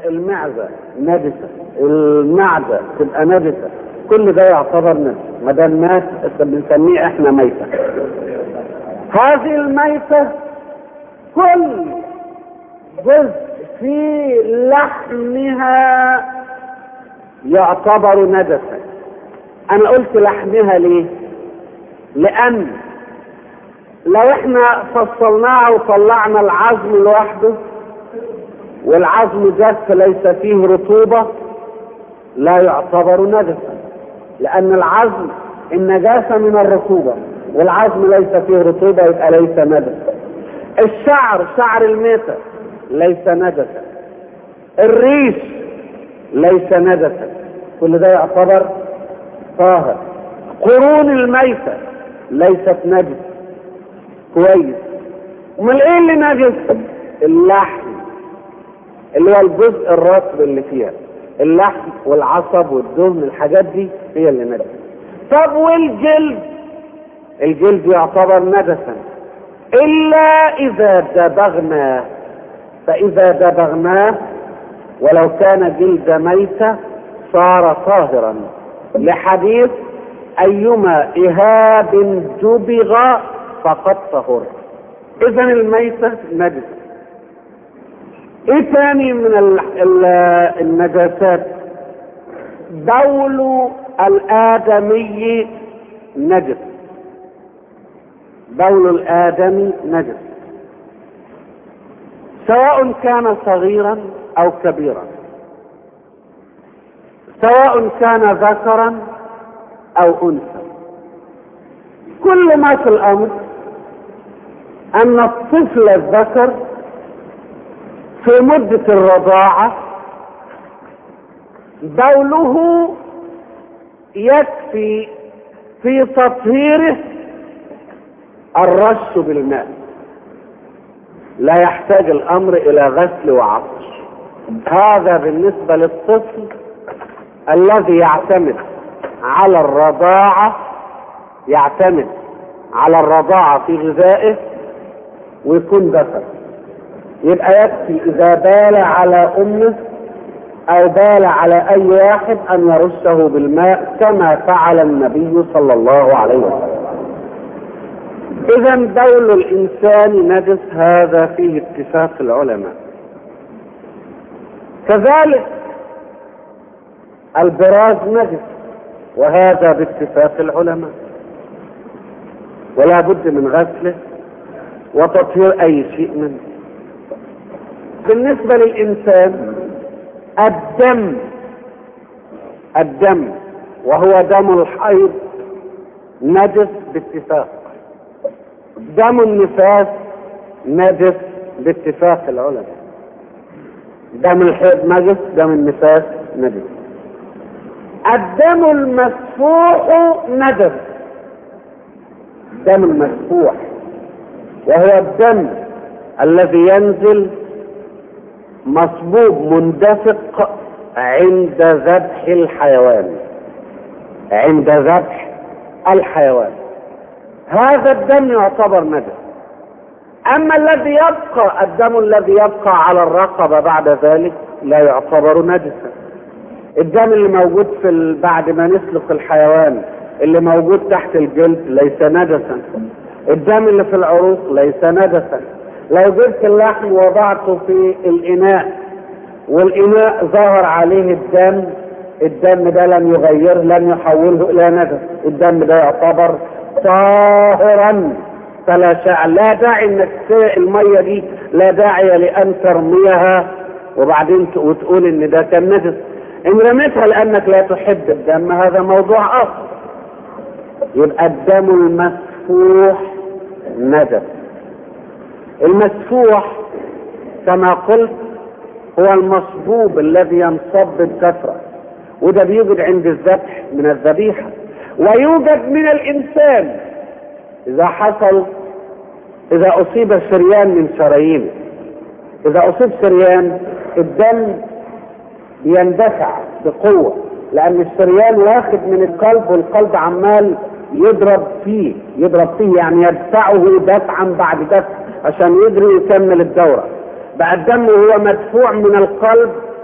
المعزة نجسة المعدة تبقى نجسة كل ده يعتبر نجس ما دام مات بنسميه احنا ميتة هذه الميتة كل جزء في لحمها يعتبر نجسا انا قلت لحمها ليه لان لو احنا فصلناها وطلعنا العظم لوحده والعظم جف ليس فيه رطوبة لا يعتبر نجسا لان العظم النجاسة من الرطوبة والعظم ليس فيه رطوبة يبقى ليس نجسا الشعر شعر الميتة ليس نجسا الريش ليس نجسا كل ده يعتبر طاهر قرون الميتة ليست نجس كويس امال ايه اللي نجس اللحم اللي هو الجزء الرطب اللي فيها اللحم والعصب والدهن الحاجات دي هي اللي نجس طب والجلد الجلد يعتبر نجسا الا اذا دبغناه فاذا دبغناه ولو كان جلد ميتة صار طاهرا لحديث ايما اهاب دبغ فقد طهر اذا الميتة نجسة ايه تاني من ال ال النجاسات بول الادمي نجس بول الادمي نجس سواء كان صغيرا او كبيرا سواء كان ذكرا او انثى كل ما في الامر ان الطفل الذكر في مدة الرضاعة بوله يكفي في تطهيره الرش بالماء لا يحتاج الامر الى غسل وعطش هذا بالنسبة للطفل الذي يعتمد على الرضاعة يعتمد على الرضاعة في غذائه ويكون ذكر يبقى يكفي اذا بال على امه او بال على اي واحد ان يرشه بالماء كما فعل النبي صلى الله عليه وسلم اذا بول الانسان نجس هذا فيه اتفاق العلماء كذلك البراز نجس وهذا باتفاق العلماء ولا بد من غسله وتطهير اي شيء منه بالنسبة للإنسان الدم الدم وهو دم الحيض نجس باتفاق دم النفاس نجس باتفاق العلماء دم الحيض نجس دم النفاس نجس الدم المسفوح نجس دم المسفوح وهو الدم الذي ينزل مصبوب مندفق عند ذبح الحيوان عند ذبح الحيوان هذا الدم يعتبر نجس اما الذي يبقى الدم الذي يبقى على الرقبة بعد ذلك لا يعتبر نجسا الدم اللي موجود في ال... بعد ما نسلق الحيوان اللي موجود تحت الجلد ليس نجسا الدم اللي في العروق ليس نجسا لو جبت اللحم وضعته في الاناء والاناء ظهر عليه الدم الدم ده لم يغيره لم يحوله الى نجس الدم ده يعتبر طاهرا فلا شاء لا داعي انك المية دي لا داعي لان ترميها وبعدين وتقول ان ده كان نجس ان رميتها لانك لا تحب الدم هذا موضوع اخر يبقى الدم المسفوح نجس المسفوح كما قلت هو المصبوب الذي ينصب بكثرة وده بيوجد عند الذبح من الذبيحة ويوجد من الإنسان إذا حصل إذا أصيب شريان من شرايينه إذا أصيب شريان الدم بيندفع بقوة لأن الشريان واخد من القلب والقلب عمال يضرب فيه يضرب فيه يعني يدفعه دفعا بعد دفع عشان يجري يكمل الدورة بقى الدم وهو مدفوع من القلب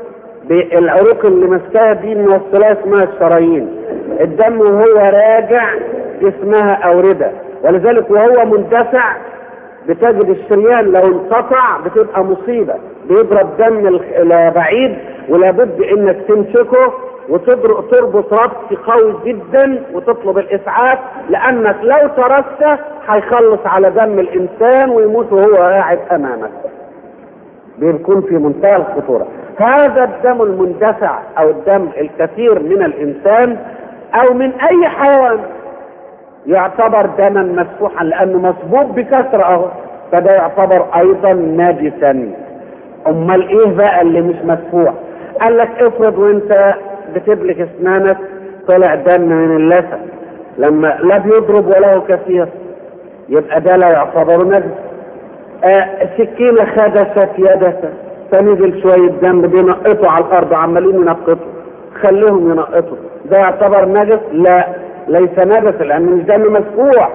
بالعروق اللي ماسكاها دي موصلها اسمها الشرايين الدم وهو راجع اسمها أوردة ولذلك وهو مندفع بتجد الشريان لو انقطع بتبقى مصيبة بيضرب دم بعيد ولابد انك تمسكه وتربط ربط قوي جدا وتطلب الاسعاف لانك لو تركته هيخلص على دم الانسان ويموت وهو قاعد امامك بيكون في منتهى الخطورة هذا الدم المندفع او الدم الكثير من الانسان او من اي حيوان يعتبر دما مسفوحا لانه مسبوق بكثرة اهو فده يعتبر ايضا نجسا امال ايه بقى اللي مش مسفوح قال لك افرض وانت بتبلك اسنانك طلع دم من اللثة لما لا بيضرب ولا هو كثير يبقى ده لا يعتبر نجس آه سكينة خدست يدك فنزل شوية دم بينقطوا على الأرض عمالين ينقطوا خليهم ينقطوا ده يعتبر نجس لا ليس نجس لأنه مش دم مسفوح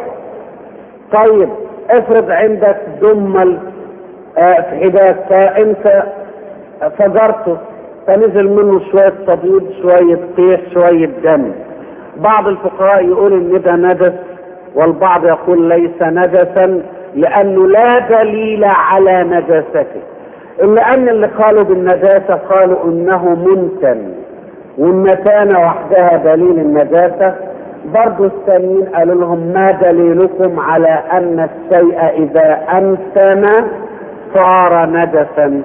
طيب افرض عندك دمل آه في حداك فانت فجرته فنزل منه شوية صديد شوية قيح شوية دم بعض الفقهاء يقول ان ده نجس والبعض يقول ليس نجسا لانه لا دليل على نجاسته الا ان اللي قالوا بالنجاسة قالوا انه منتن والمتانة وحدها دليل النجاسة برضو الثانيين قالوا لهم ما دليلكم على ان الشيء اذا امتن صار نجسا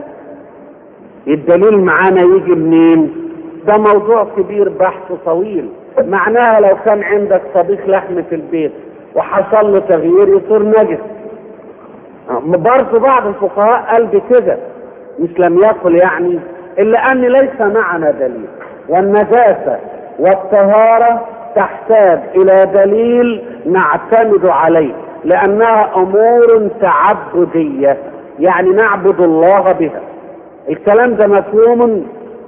الدليل معانا يجي منين ده موضوع كبير بحث طويل معناها لو كان عندك طبيخ لحم في البيت وحصل له تغيير يصير نجس برضه بعض الفقهاء قال بكده مش لم يقل يعني الا ان ليس معنا دليل والنجاسه والطهاره تحتاج الى دليل نعتمد عليه لانها امور تعبديه يعني نعبد الله بها الكلام ده مفهوم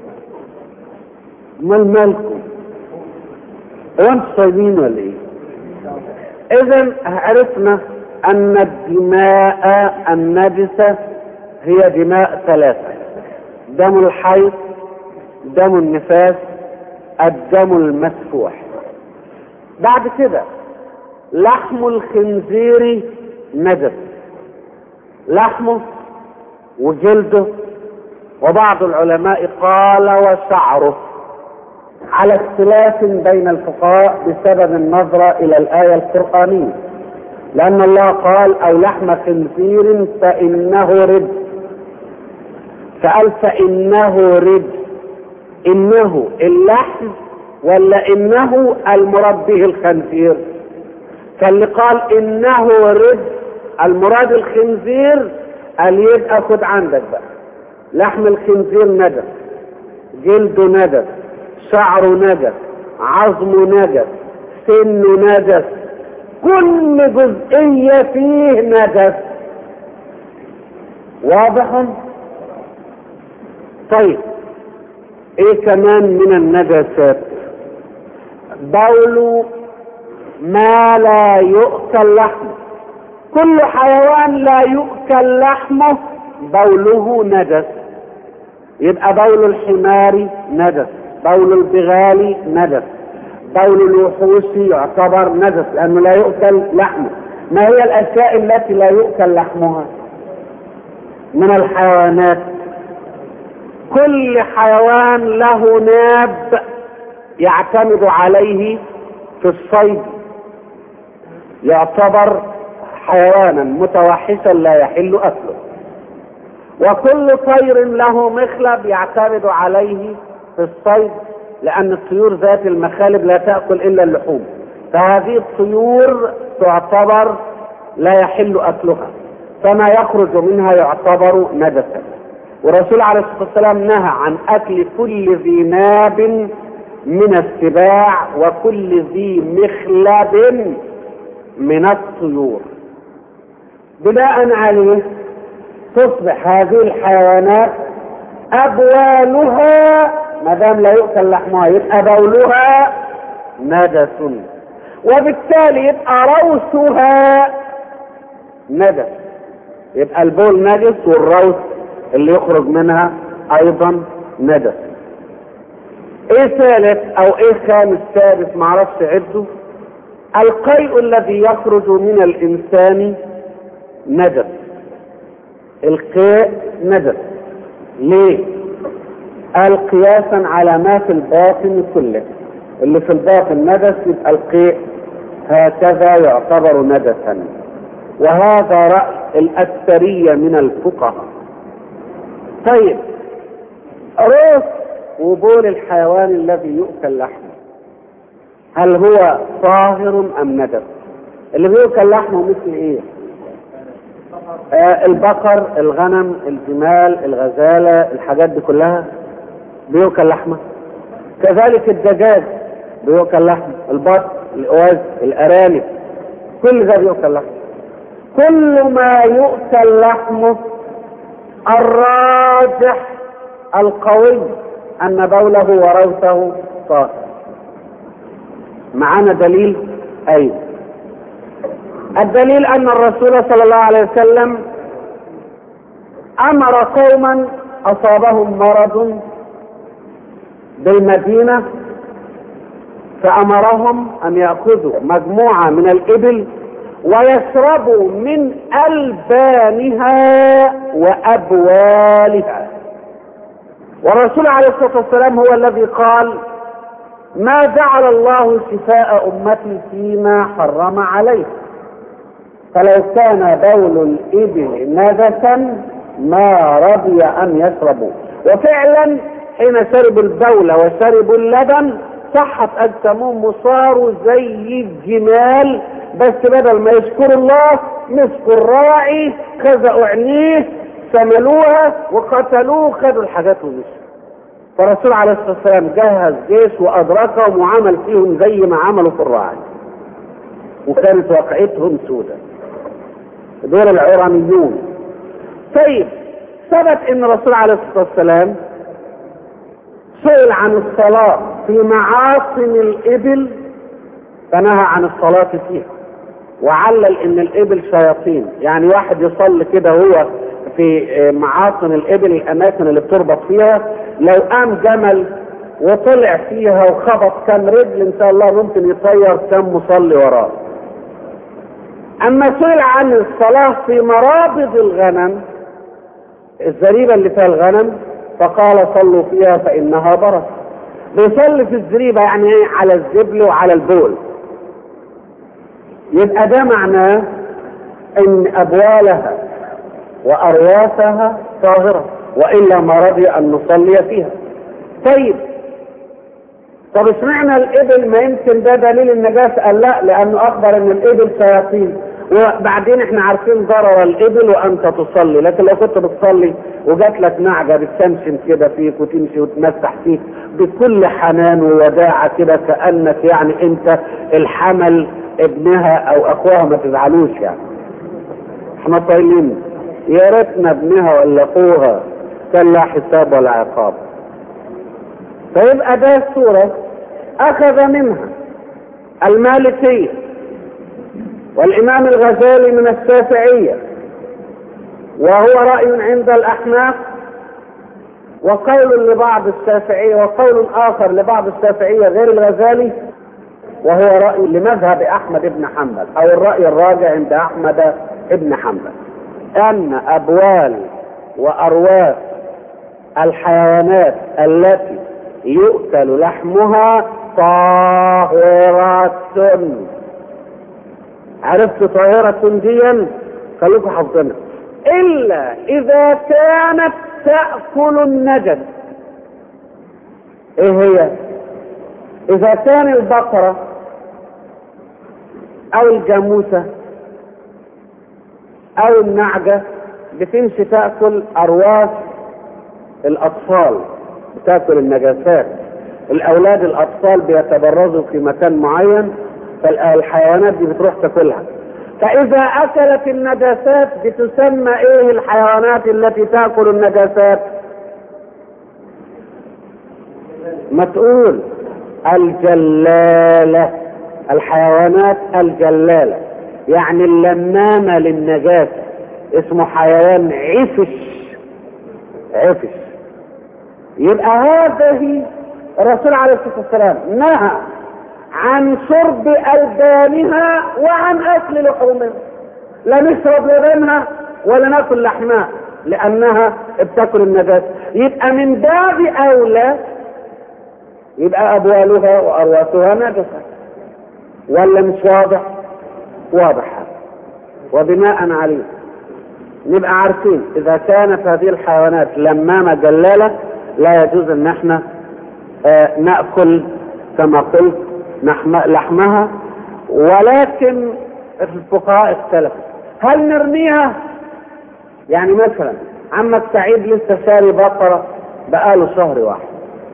مال مالكم هو انتوا صايمين ولا ايه اذا عرفنا ان الدماء النجسة هي دماء ثلاثة دم الحيض دم النفاس الدم المسفوح بعد كده لحم الخنزير نجس لحمه وجلده وبعض العلماء قال وشعره على اختلاف بين الفقهاء بسبب النظرة إلى الآية القرآنية لأن الله قال أو لحم خنزير فإنه رد فقال فإنه رد إنه اللحم ولا إنه المراد به الخنزير فاللي قال إنه رد المراد الخنزير قال يبقى خد عندك بقى لحم الخنزير نجس جلده نجس شعره نجس عظمه نجس سنه نجس كل جزئية فيه نجس واضح طيب ايه كمان من النجاسات بول ما لا يؤكل لحمه كل حيوان لا يؤكل لحمه بوله نجس يبقى بول الحمار نجس بول البغال نجس بول الوحوش يعتبر نجس لانه لا يؤكل لحمه ما هي الاشياء التي لا يؤكل لحمها من الحيوانات كل حيوان له ناب يعتمد عليه في الصيد يعتبر حيوانا متوحشا لا يحل اكله وكل طير له مخلب يعتمد عليه في الصيد لأن الطيور ذات المخالب لا تأكل إلا اللحوم فهذه الطيور تعتبر لا يحل أكلها فما يخرج منها يعتبر نجسا والرسول عليه الصلاة والسلام نهى عن أكل كل ذي ناب من السباع وكل ذي مخلب من الطيور بناء عليه تصبح هذه الحيوانات أبوالها ما دام لا يؤكل لحمها يبقى بولها نجس وبالتالي يبقى روثها نجس يبقى البول نجس والروث اللي يخرج منها ايضا نجس ايه ثالث او ايه خامس سادس معرفش عده القيء الذي يخرج من الانسان نجس القيء نجس ليه قال قياسا على ما في الباطن كله اللي في الباطن نجس يبقى القيء هكذا يعتبر نجسا وهذا رأي الأكثرية من الفقهاء طيب روس وبول الحيوان الذي يؤكل لحمه هل هو طاهر أم نجس اللي بيؤكل لحمه مثل ايه آه البقر الغنم الجمال الغزالة الحاجات دي كلها بيؤكل لحمه كذلك الدجاج بيؤكل لحمه البط الأواز الأرانب كل ده بيؤكل لحمه كل ما يؤكل لحمه الراجح القوي أن بوله وروثه طاهر معانا دليل أيوه الدليل أن الرسول صلى الله عليه وسلم أمر قوما أصابهم مرض بالمدينة فأمرهم أن يأخذوا مجموعة من الإبل ويشربوا من ألبانها وأبوالها والرسول عليه الصلاة والسلام هو الذي قال ما جعل الله شفاء أمتي فيما حرم عليه فلو كان بول الإبل نجسا ما رضي أن يشربوا وفعلا حين شربوا البول وشربوا اللبن صحت أجسامهم وصاروا زي الجمال بس بدل ما يشكروا الله مسكوا الراعي خزقوا عينيه سملوها وقتلوه خدوا الحاجات ومشوا فالرسول عليه الصلاة والسلام جهز جيش وأدركهم وعمل فيهم زي ما عملوا في الراعي وكانت واقعتهم سودة دول العرانيون طيب ثبت ان الرسول عليه الصلاة والسلام سئل عن الصلاة في معاصم الإبل فنهى عن الصلاة فيها وعلل ان الإبل شياطين يعني واحد يصلي كده هو في معاصم الإبل الأماكن اللي بتربط فيها لو قام جمل وطلع فيها وخبط كام رجل ان شاء الله ممكن يطير كام مصلي وراه اما سئل عن الصلاة في مرابض الغنم الزريبة اللي فيها الغنم فقال صلوا فيها فإنها برص بيصلي في الزريبة يعني ايه على الزبل وعلى البول يبقى ده معناه ان ابوالها وارواثها طاهرة والا ما رضي ان نصلي فيها طيب طب اشمعنى الابل ما يمكن ده دليل النجاسة قال لا لانه اخبر ان الابل شياطين وبعدين احنا عارفين ضرر الابل وانت تصلي لكن لو كنت بتصلي وجات لك نعجه بتشمشم كده فيك وتمشي وتمسح فيك بكل حنان ووداعه كده كانك يعني انت الحمل ابنها او اخوها ما تزعلوش يعني احنا طايلين يا ريتنا ابنها ولا اخوها كان لا حساب ولا عقاب فيبقى ده الصوره اخذ منها المالكيه والإمام الغزالي من الشافعية وهو رأي عند الأحناف وقول لبعض الشافعية وقول آخر لبعض الشافعية غير الغزالي وهو رأي لمذهب أحمد بن حنبل أو الرأي الراجع عند أحمد بن حنبل أن أبوال وأرواث الحيوانات التي يؤكل لحمها طاهرة عرفت طاهرة ديا خليكم حافظينها إلا إذا كانت تأكل النجس إيه هي؟ إذا كان البقرة أو الجاموسة أو النعجة بتمشي تأكل أرواح الأطفال بتأكل النجاسات الأولاد الأطفال بيتبرزوا في مكان معين فالحيوانات دي بتروح تاكلها فإذا أكلت النجاسات بتسمى إيه الحيوانات التي تأكل النجاسات؟ ما تقول الجلالة الحيوانات الجلالة يعني اللمامة للنجاسة اسمه حيوان عفش عفش يبقى هذه الرسول عليه الصلاة والسلام نهى عن شرب ألبانها وعن أكل لحومها لا نشرب لبنها ولا ناكل لحمها لأنها بتاكل النجاسة يبقى من باب أولى يبقى أبوالها وأرواثها نجسة ولا مش واضح؟ واضح وبناء عليه نبقى عارفين إذا كانت هذه الحيوانات لمامة جلالة لا يجوز ان احنا آه نأكل كما قلت لحمها ولكن الفقهاء اختلفوا هل نرميها يعني مثلا عمك سعيد لسه شاري بقرة بقاله شهر واحد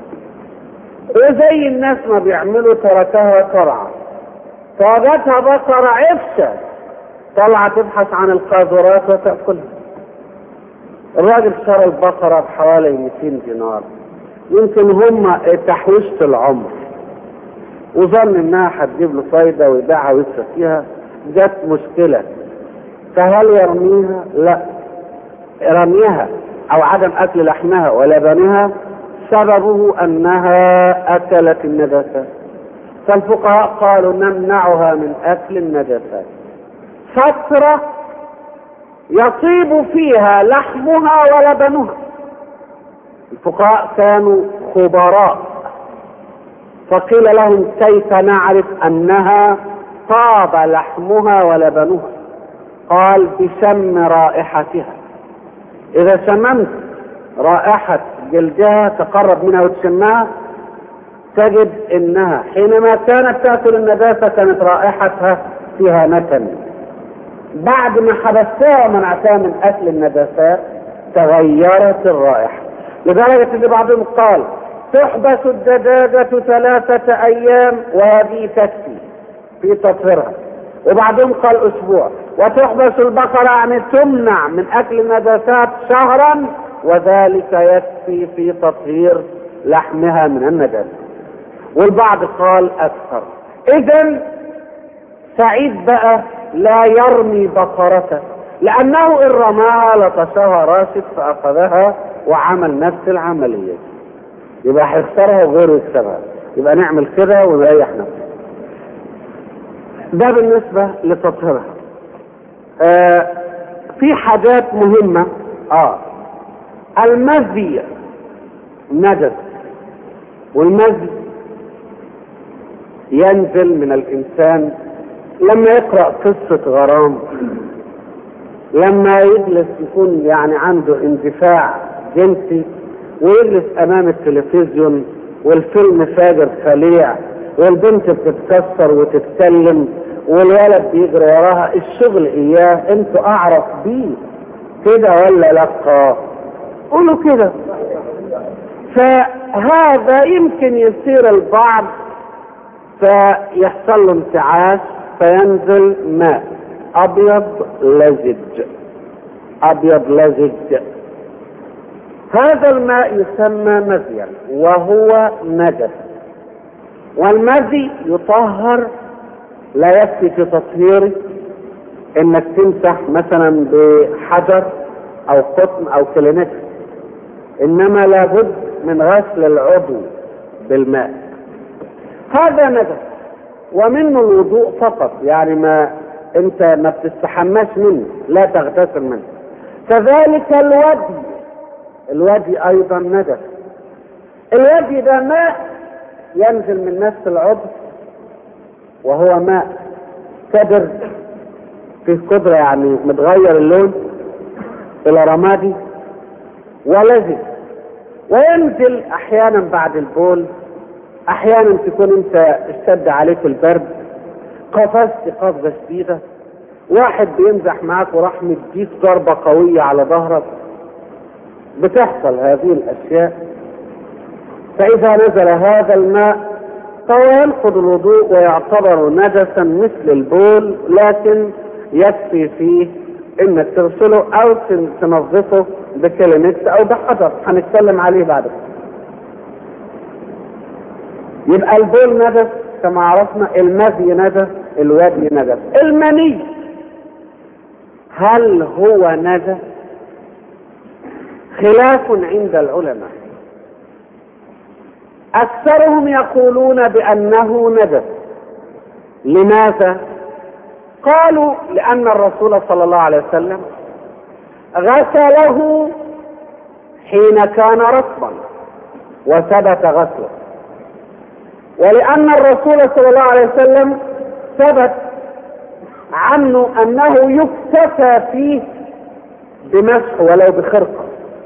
وزي الناس ما بيعملوا تركها ترعى فوجدها بقرة عفشة طلع تبحث عن القاذورات وتأكلها الراجل شرى البقرة بحوالي 200 دينار يمكن هم تحويشة العمر وظن انها هتجيب له فايدة ويبيعها ويكسب فيها جت مشكلة فهل يرميها؟ لا رميها او عدم اكل لحمها ولبنها سببه انها اكلت النجاسات فالفقهاء قالوا نمنعها من اكل النجاسات فترة يطيب فيها لحمها ولبنها الفقهاء كانوا خبراء فقيل لهم كيف نعرف انها طاب لحمها ولبنها قال بشم رائحتها اذا شممت رائحة جلدها تقرب منها وتشمها تجد انها حينما كانت تاكل النجاسة كانت رائحتها فيها نتن بعد ما حبستها ومنعتها من اكل النجاسات تغيرت الرائحة لدرجة ان بعضهم قال تحبس الدجاجة ثلاثة ايام وهذه تكفي في تطهيرها وبعضهم قال اسبوع وتحبس البقرة يعني تمنع من اكل النجاسات شهرا وذلك يكفي في تطهير لحمها من النجاسة والبعض قال اكثر اذا سعيد بقى لا يرمي بقرته لانه ان رماها لطشها راشد فاخذها وعمل نفس العملية يبقى هيخسرها وغيره يكسبها يبقى نعمل كده ونريح نفسنا ده بالنسبة لتطهيرها آه في حاجات مهمة اه المزي نجس والمزي ينزل من الانسان لما يقرأ قصة غرام لما يجلس يكون يعني عنده اندفاع جنسي ويجلس امام التلفزيون والفيلم فاجر خليع والبنت بتتكسر وتتكلم والولد بيجري وراها الشغل اياه انتوا اعرف بيه كده ولا لا قولوا كده فهذا يمكن يصير البعض فيحصل له انتعاش فينزل ماء ابيض لزج ابيض لزج هذا الماء يسمى مزيا وهو نجس والمزي يطهر لا يكفي في تطهيره انك تمسح مثلا بحجر او قطن او كلينكس انما لابد من غسل العضو بالماء هذا نجس ومنه الوضوء فقط يعني ما انت ما بتستحماش منه لا تغتسل منه كذلك الودي الودي ايضا نجس الودي ده ماء ينزل من نفس العضو وهو ماء كدر فيه قدرة يعني متغير اللون الى رمادي ولزج وينزل احيانا بعد البول احيانا تكون انت اشتد عليك البرد قفزت قفزه شديده واحد بيمزح معاك وراح مديك ضربه قويه على ظهرك بتحصل هذه الاشياء فاذا نزل هذا الماء فهو ينقض الوضوء ويعتبر نجسا مثل البول لكن يكفي فيه انك تغسله او تنظفه بكلمات او بحجر هنتكلم عليه بعد كده يبقى البول نجس كما عرفنا المذي نجس الودي نجس المني هل هو نجس خلاف عند العلماء أكثرهم يقولون بأنه نجس لماذا؟ قالوا لأن الرسول صلى الله عليه وسلم غسله حين كان رطبا وثبت غسله ولأن الرسول صلى الله عليه وسلم ثبت عنه أنه يكتفى فيه بمسح ولو بخرقة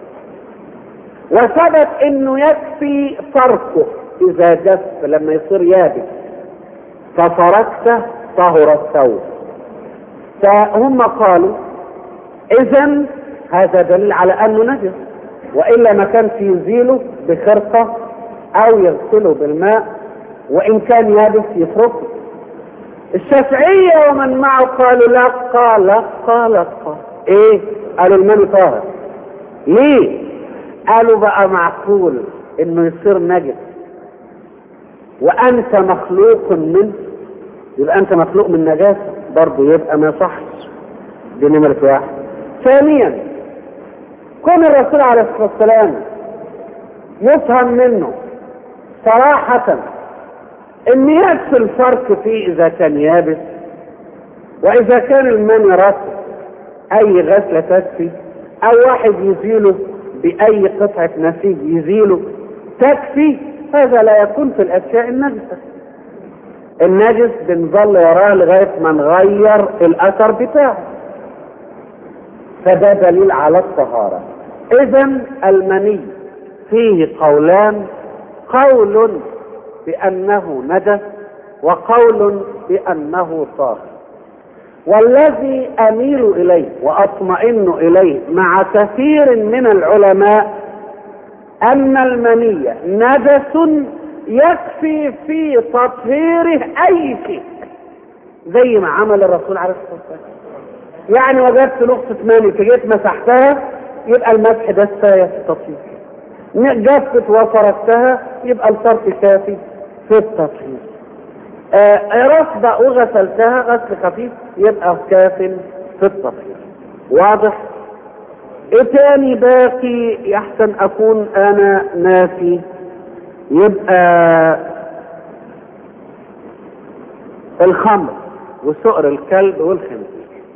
وثبت انه يكفي فرقه اذا جف لما يصير يابس ففركته طهر الثوب فهم قالوا اذا هذا دليل على انه نجس والا ما كان في يزيله بخرقه او يغسله بالماء وان كان يابس يفركه الشافعية ومن معه قالوا لقى لقى لقى ايه قالوا المني طاهر ليه قالوا بقى معقول انه يصير نجس وانت مخلوق منه يبقى انت مخلوق من نجاسة برضه يبقى ما يصحش دي نمرة واحد ثانيا كون الرسول عليه الصلاة والسلام يفهم منه صراحة ان يكفي الفرق فيه اذا كان يابس واذا كان المني رطب اي غسلة تكفي او واحد يزيله باي قطعة نسيج يزيله تكفي هذا لا يكون في الاشياء النجسة النجس بنظل وراه لغاية ما نغير الاثر بتاعه فده دليل على الطهارة اذا المني فيه قولان قول بأنه نجس وقول بأنه طاهر والذي أميل إليه وأطمئن إليه مع كثير من العلماء أن المني نجس يكفي في تطهيره أي شيء زي ما عمل الرسول عليه الصلاة والسلام يعني وجدت نقطة ماني فجيت مسحتها يبقى المسح ده كفاية في التطهير جفت وفركتها يبقى الفرق كافي في التطهير آه رفضة وغسلتها غسل خفيف يبقى كاف في التطهير واضح ايه تاني باقي يحسن اكون انا ناسي يبقى الخمر وسؤر الكلب والخنزير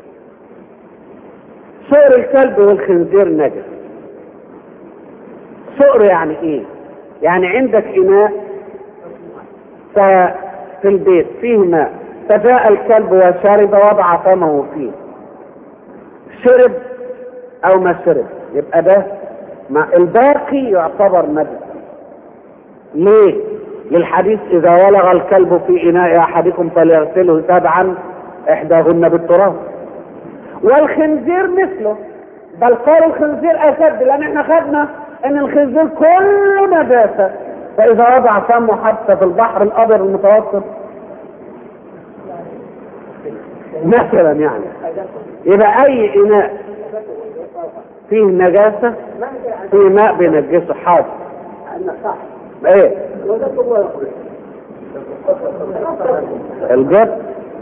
سؤر الكلب والخنزير نجس سؤر يعني ايه يعني عندك اناء في البيت فيه ماء فجاء الكلب وشرب وضع فمه فيه شرب او ما شرب يبقى ده ما الباقي يعتبر نجس ليه للحديث اذا ولغ الكلب في اناء احدكم فليغسله سبعا احداهن بالتراب والخنزير مثله بل قال الخنزير اشد لان احنا خدنا ان الخنزير كله نجاسه فاذا وضع فمه حتى في البحر الابيض المتوسط مثلا يعني يبقى اي اناء فيه نجاسه فيه ماء بينجسه حاضر ايه الجد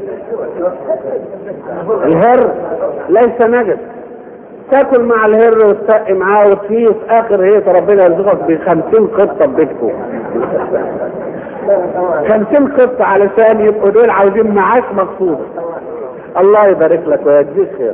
الهر ليس نجس تاكل مع الهر وتسقي معاه وتفيه في اخر هي ربنا يرزقك ب 50 قطه ببيتكم 50 قطه علشان يبقوا دول عاوزين معاش مقصود الله يبارك لك ويجزيك خير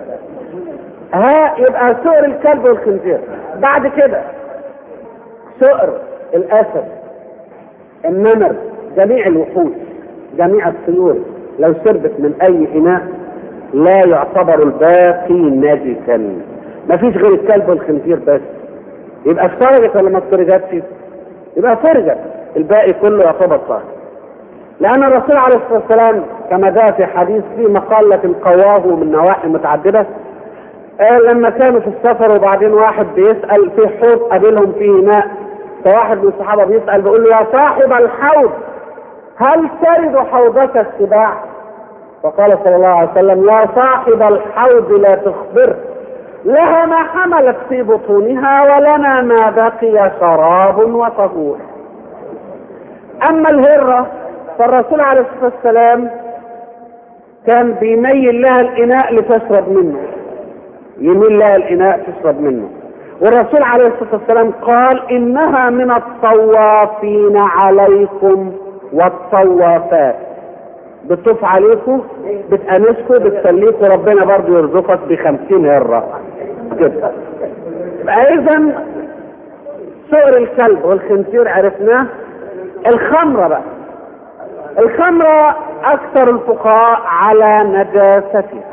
ها يبقى سؤر الكلب والخنزير بعد كده سؤر الاسد النمر جميع الوحوش جميع الطيور لو شربت من اي اناء لا يعتبر الباقي نجسا مفيش غير الكلب والخنزير بس يبقى افترجت ولا ما افترجتش يبقى افترجت الباقي كله يعتبر طاهر لان الرسول عليه الصلاه والسلام كما جاء في حديث في مقالة قواه من نواحي متعدده قال لما كانوا في السفر وبعدين واحد بيسال في حوض قابلهم فيه ماء فواحد من الصحابه بيسال بيقول له يا صاحب الحوض هل ترد حوضك السباع فقال صلى الله عليه وسلم يا صاحب الحوض لا تخبر لها ما حملت في بطونها ولنا ما بقي شراب وطهور اما الهرة فالرسول عليه الصلاة والسلام كان بيميل لها الاناء لتشرب منه يميل لها الاناء تشرب منه والرسول عليه الصلاة والسلام قال إنها من الطوافين عليكم والطوافات بتطوف عليكم بتأنسكم بتسليكم ربنا برضو يرزقك بخمسين هرة كده إذا سؤر الكلب والخنزير عرفناه الخمرة بقى الخمرة أكثر الفقهاء على نجاستها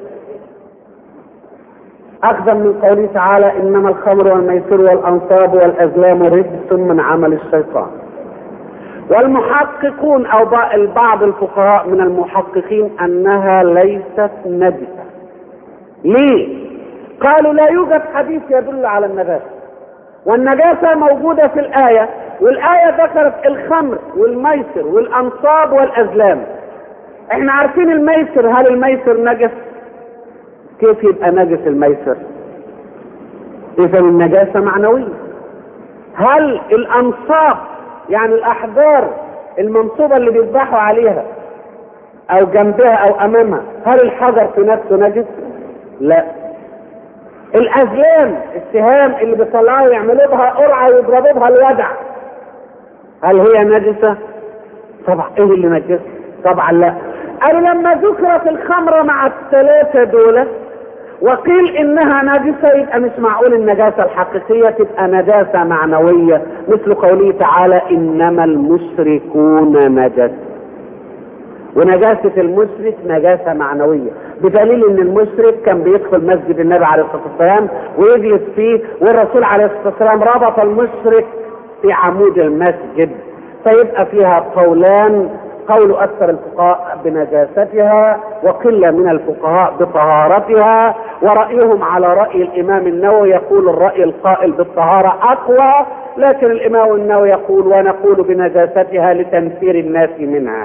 أخذا من قوله تعالى إنما الخمر والميسر والأنصاب والأزلام رجس من عمل الشيطان والمحققون أو بعض الفقهاء من المحققين أنها ليست نجسة ليه؟ قالوا لا يوجد حديث يدل على النجاسة والنجاسة موجودة في الآية والآية ذكرت الخمر والميسر والأنصاب والأزلام احنا عارفين الميسر هل الميسر نجس كيف يبقى نجس الميسر اذا النجاسة معنوية هل الأنصاب يعني الأحجار المنصوبة اللي بيذبحوا عليها أو جنبها أو أمامها هل الحجر في نفسه نجس؟ لا الأزلام السهام اللي بيطلعوا يعملوا بها قرعة ويضربوا بها الودع هل هي نجسة؟ طبعا ايه اللي نجسة؟ طبعا لا قالوا لما ذكرت الخمرة مع الثلاثة دول وقيل انها نجسة يبقى مش معقول النجاسة الحقيقية تبقى نجاسة معنوية مثل قوله تعالى انما المشركون نجس ونجاسة المشرك نجاسة معنوية بدليل ان المشرك كان بيدخل مسجد النبي عليه الصلاة والسلام ويجلس فيه والرسول عليه الصلاة والسلام ربط المشرك في عمود المسجد فيبقى فيها قولان قول أكثر الفقهاء بنجاستها وقلة من الفقهاء بطهارتها ورأيهم على رأي الإمام النووي يقول الرأي القائل بالطهارة أقوى لكن الإمام النووي يقول ونقول بنجاستها لتنفير الناس منها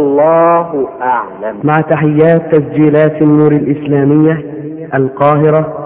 والله أعلم مع تحيات تسجيلات النور الإسلامية القاهرة